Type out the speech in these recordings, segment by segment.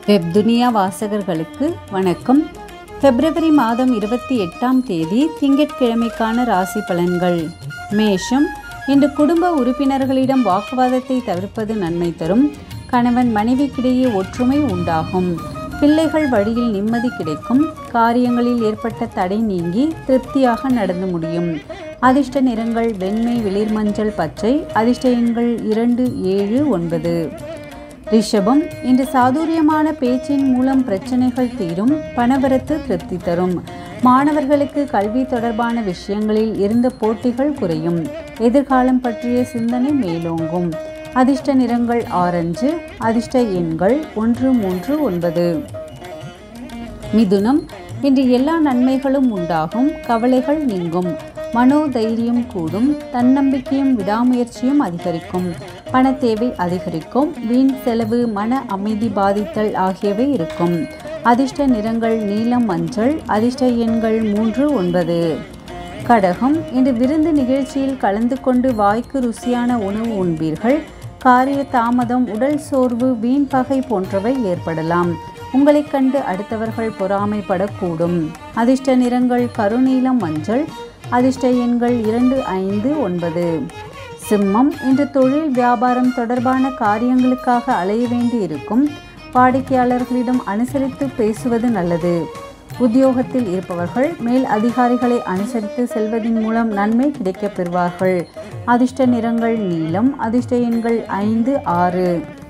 வெப்துனியா வாசகர்களுக்கு வணக்கம் பிப்ரவரி மாதம் இருபத்தி எட்டாம் தேதி திங்கட்கிழமைக்கான ராசி பலன்கள் மேஷம் இன்று குடும்ப உறுப்பினர்களிடம் வாக்குவாதத்தை தவிர்ப்பது நன்மை தரும் கணவன் மனைவிக்கிடையே ஒற்றுமை உண்டாகும் பிள்ளைகள் வழியில் நிம்மதி கிடைக்கும் காரியங்களில் ஏற்பட்ட தடை நீங்கி திருப்தியாக நடந்து முடியும் அதிர்ஷ்ட நிறங்கள் வெண்மை வெளிர் மஞ்சள் பச்சை அதிர்ஷ்ட எண்கள் இரண்டு ஏழு ஒன்பது ரிஷபம் இன்று சாதுரியமான பேச்சின் மூலம் பிரச்சனைகள் தீரும் பணவரத்து திருப்தி தரும் மாணவர்களுக்கு கல்வி தொடர்பான விஷயங்களில் இருந்த போட்டிகள் குறையும் எதிர்காலம் பற்றிய சிந்தனை மேலோங்கும் அதிர்ஷ்ட நிறங்கள் ஆரஞ்சு அதிர்ஷ்ட எண்கள் ஒன்று மூன்று ஒன்பது மிதுனம் இன்று எல்லா நன்மைகளும் உண்டாகும் கவலைகள் நீங்கும் மனோதைரியம் கூடும் தன்னம்பிக்கையும் விடாமுயற்சியும் அதிகரிக்கும் பண தேவை அதிகரிக்கும் வீண் செலவு மன அமைதி பாதித்தல் ஆகியவை இருக்கும் அதிர்ஷ்ட நிறங்கள் நீலம் மஞ்சள் அதிர்ஷ்ட எண்கள் மூன்று ஒன்பது கடகம் இன்று விருந்து நிகழ்ச்சியில் கலந்து கொண்டு வாய்க்கு ருசியான உணவு உண்பீர்கள் காரிய தாமதம் உடல் சோர்வு வீண் பகை போன்றவை ஏற்படலாம் உங்களைக் கண்டு அடுத்தவர்கள் பொறாமைப்படக்கூடும் அதிர்ஷ்ட நிறங்கள் கருநீலம் மஞ்சள் அதிர்ஷ்ட எண்கள் இரண்டு ஐந்து ஒன்பது சிம்மம் இன்று தொழில் வியாபாரம் தொடர்பான காரியங்களுக்காக அலைய வேண்டி இருக்கும் வாடிக்கையாளர்களிடம் அனுசரித்து பேசுவது நல்லது உத்தியோகத்தில் இருப்பவர்கள் மேல் அதிகாரிகளை அனுசரித்து செல்வதன் மூலம் நன்மை கிடைக்கப் பெறுவார்கள் அதிர்ஷ்ட நிறங்கள் நீலம் அதிர்ஷ்ட எண்கள் ஐந்து ஆறு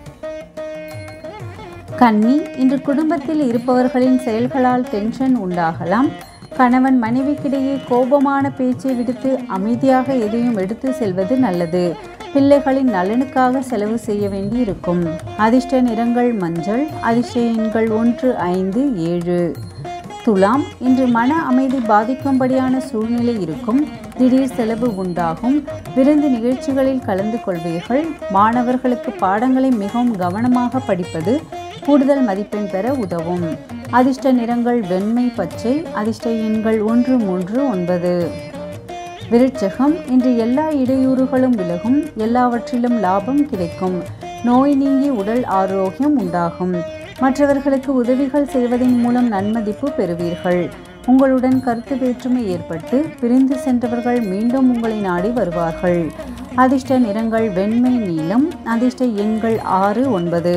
கன்னி இன்று குடும்பத்தில் இருப்பவர்களின் செயல்களால் டென்ஷன் உண்டாகலாம் கணவன் மனைவிக்கிடையே கோபமான பேச்சை விடுத்து அமைதியாக எதையும் எடுத்து செல்வது நல்லது பிள்ளைகளின் நலனுக்காக செலவு செய்ய வேண்டியிருக்கும் அதிர்ஷ்ட நிறங்கள் மஞ்சள் அதிர்ஷ்ட எண்கள் ஒன்று ஐந்து ஏழு துலாம் இன்று மன அமைதி பாதிக்கும்படியான சூழ்நிலை இருக்கும் திடீர் செலவு உண்டாகும் விருந்து நிகழ்ச்சிகளில் கலந்து கொள்வீர்கள் மாணவர்களுக்கு பாடங்களை மிகவும் கவனமாக படிப்பது கூடுதல் மதிப்பெண் பெற உதவும் அதிர்ஷ்ட நிறங்கள் வெண்மை பச்சை அதிர்ஷ்ட எண்கள் ஒன்று மூன்று ஒன்பது விருட்சகம் இன்று எல்லா இடையூறுகளும் விலகும் எல்லாவற்றிலும் லாபம் கிடைக்கும் நோய் நீங்கி உடல் ஆரோக்கியம் உண்டாகும் மற்றவர்களுக்கு உதவிகள் செய்வதன் மூலம் நன்மதிப்பு பெறுவீர்கள் உங்களுடன் கருத்து வேற்றுமை ஏற்பட்டு பிரிந்து சென்றவர்கள் மீண்டும் உங்களை நாடி வருவார்கள் அதிர்ஷ்ட நிறங்கள் வெண்மை நீலம் அதிர்ஷ்ட எண்கள் ஆறு ஒன்பது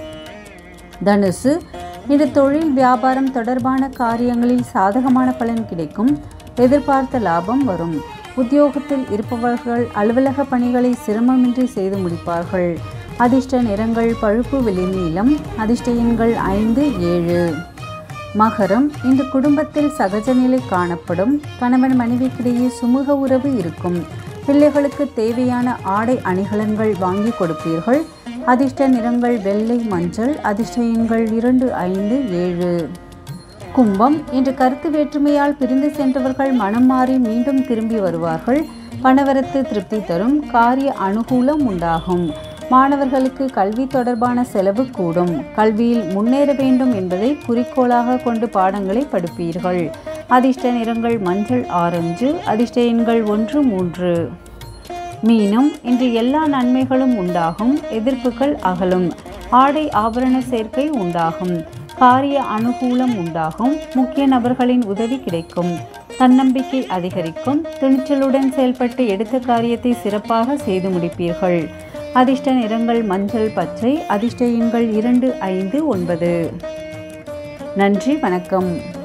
தனுசு இது தொழில் வியாபாரம் தொடர்பான காரியங்களில் சாதகமான பலன் கிடைக்கும் எதிர்பார்த்த லாபம் வரும் உத்தியோகத்தில் இருப்பவர்கள் அலுவலக பணிகளை சிரமமின்றி செய்து முடிப்பார்கள் அதிர்ஷ்ட நிறங்கள் பழுப்பு வெளிநீளம் அதிர்ஷ்ட எண்கள் ஐந்து ஏழு மகரம் இந்த குடும்பத்தில் சகஜ நிலை காணப்படும் கணவன் மனைவிக்கிடையே சுமூக உறவு இருக்கும் பிள்ளைகளுக்கு தேவையான ஆடை அணிகலன்கள் வாங்கி கொடுப்பீர்கள் அதிர்ஷ்ட நிறங்கள் வெள்ளை மஞ்சள் அதிர்ஷ்ட எண்கள் இரண்டு ஐந்து ஏழு கும்பம் இன்று கருத்து வேற்றுமையால் பிரிந்து சென்றவர்கள் மனம் மாறி மீண்டும் திரும்பி வருவார்கள் பணவரத்து திருப்தி தரும் காரிய அனுகூலம் உண்டாகும் மாணவர்களுக்கு கல்வி தொடர்பான செலவு கூடும் கல்வியில் முன்னேற வேண்டும் என்பதை குறிக்கோளாக கொண்டு பாடங்களை படிப்பீர்கள் அதிர்ஷ்ட நிறங்கள் மஞ்சள் ஆரஞ்சு அதிர்ஷ்ட எண்கள் ஒன்று மூன்று மீனம் இன்று எல்லா நன்மைகளும் உண்டாகும் எதிர்ப்புகள் அகலும் ஆடை ஆபரண சேர்க்கை உண்டாகும் காரிய அனுகூலம் உண்டாகும் முக்கிய நபர்களின் உதவி கிடைக்கும் தன்னம்பிக்கை அதிகரிக்கும் துணிச்சலுடன் செயல்பட்டு எடுத்த காரியத்தை சிறப்பாக செய்து முடிப்பீர்கள் அதிர்ஷ்ட நிறங்கள் மஞ்சள் பச்சை அதிர்ஷ்ட எண்கள் இரண்டு ஐந்து ஒன்பது நன்றி வணக்கம்